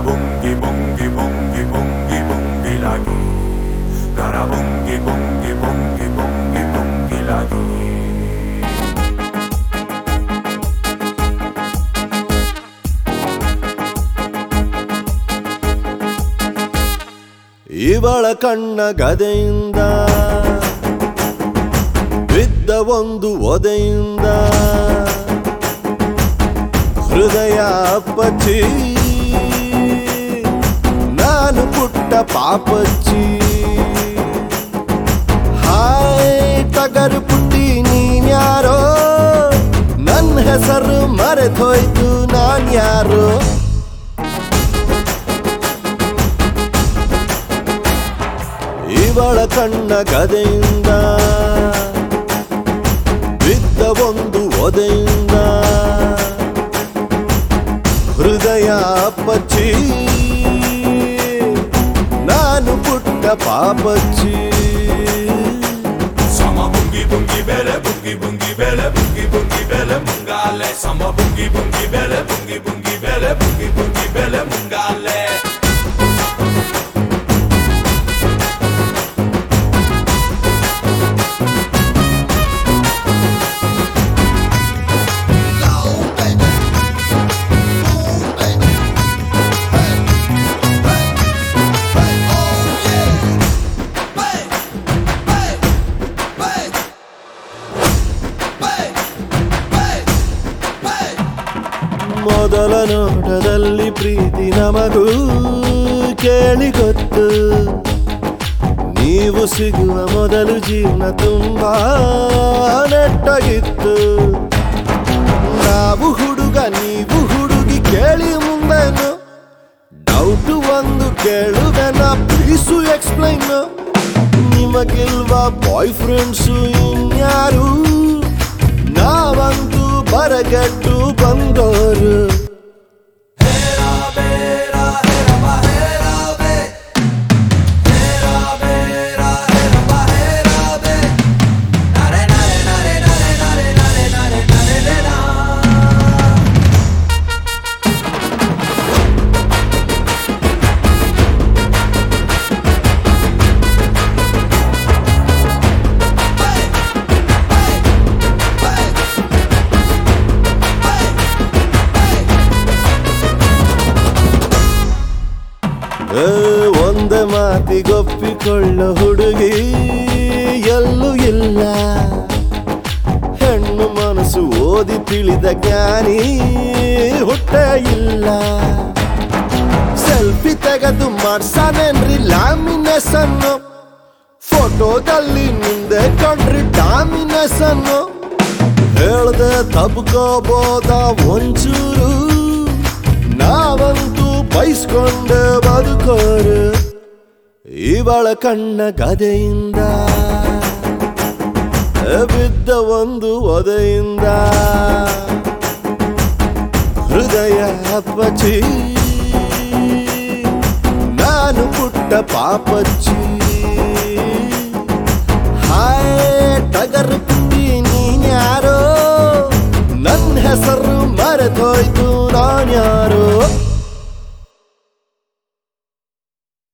Garabungi bungi bungi bungi bungi lagi Garabungi bungi bungi bungi bungi lagi ಇವಳ ಕಣ್ಣ ಗದೆಯಿಂದ ಬಿದ್ದ ಒಂದು ಒದೆಯಿಂದ ಹೃದಯ ಅಪ್ಪಚ್ಚಿ ನಾನು ಪುಟ್ಟ ಪಾಪಚ್ಚಿ ಹಾಯ್ ಟಗರು ಪುಟ್ಟಿ ನೀನ್ಯಾರೋ ನನ್ನ ಹೆಸರು ಮರೆತೋಯ್ತು ನಾನ್ಯಾರೋ ಇವಳ ಕಣ್ಣ ಗದೆಯಿಂದ ಬಿದ್ದ ಒಂದು ಒದೆಯಿಂದ ಹೃದಯ ಪಚ್ಚಿ ನಾನು ಪುಟ್ಟ ಪಾಪಚ್ಚಿ Sama bungi bungi bele bungi bungi bele bungi bungi bele mungale Sama bungi bungi bele bungi bungi bele bungi bungi bele mungale ಮೊದಲ ನೋಟದಲ್ಲಿ ಪ್ರೀತಿ ನಮಗೂ ಕೇಳಿ ಗೊತ್ತು ನೀವು ಸಿಗುವ ಮೊದಲು ಜೀವನ ತುಂಬಾ ನೆಟ್ಟಗಿತ್ತು ನಾವು ಹುಡುಗ ನೀವು ಹುಡುಗಿ ಕೇಳಿ ಮುಂದೆನು ಡೌಟ್ ಒಂದು ಕೇಳುವೆನ ಪ್ಲೀಸು ಎಕ್ಸ್ಪ್ಲೈನ್ ನಿಮಗಿಲ್ವಾ ಬಾಯ್ ಫ್ರೆಂಡ್ಸು ಇನ್ಯಾರು ನಾವಂತೂ ಬರಗಟ್ಟು ಬಂದೋರು ಏ, ಒಂದೇ ಮಾತಿಗೊಪ್ಪಿಕೊಳ್ಳೋ ಹುಡುಗಿ ಎಲ್ಲೂ ಇಲ್ಲ ಹೆಣ್ಣು ಮನಸ್ಸು ಓದಿ ತಿಳಿದ ಜ್ಞಾನಿ ಹುಟ್ಟೇ ಇಲ್ಲ ಸೆಲ್ಫಿ ತೆಗೆದು ಮಾಡ್ಸಾನೇನ್ರಿ ಲ್ಯಾಮಿನೇಷನ್ ಫೋಟೋದಲ್ಲಿ ಮುಂದೆ ಕಂಡ್ರಿ ಡಾಮಿನೇಷನ್ ಹೇಳ್ದೆ ತಬ್ಕೋಬೋದ ಒಂಚೂರು ನಾವಂತೂ ಬೈಸ್ಕೊಂಡೆ ಬದುಕೋರು ಇವಳ ಕಣ್ಣ ಗದೆಯಿಂದ ಬಿದ್ದ ಒಂದು ಒದೆಯಿಂದ ಹೃದಯ ಅಪ್ಪಚ್ಚಿ ನಾನು ಪುಟ್ಟ ಪಾಪಚ್ಚಿ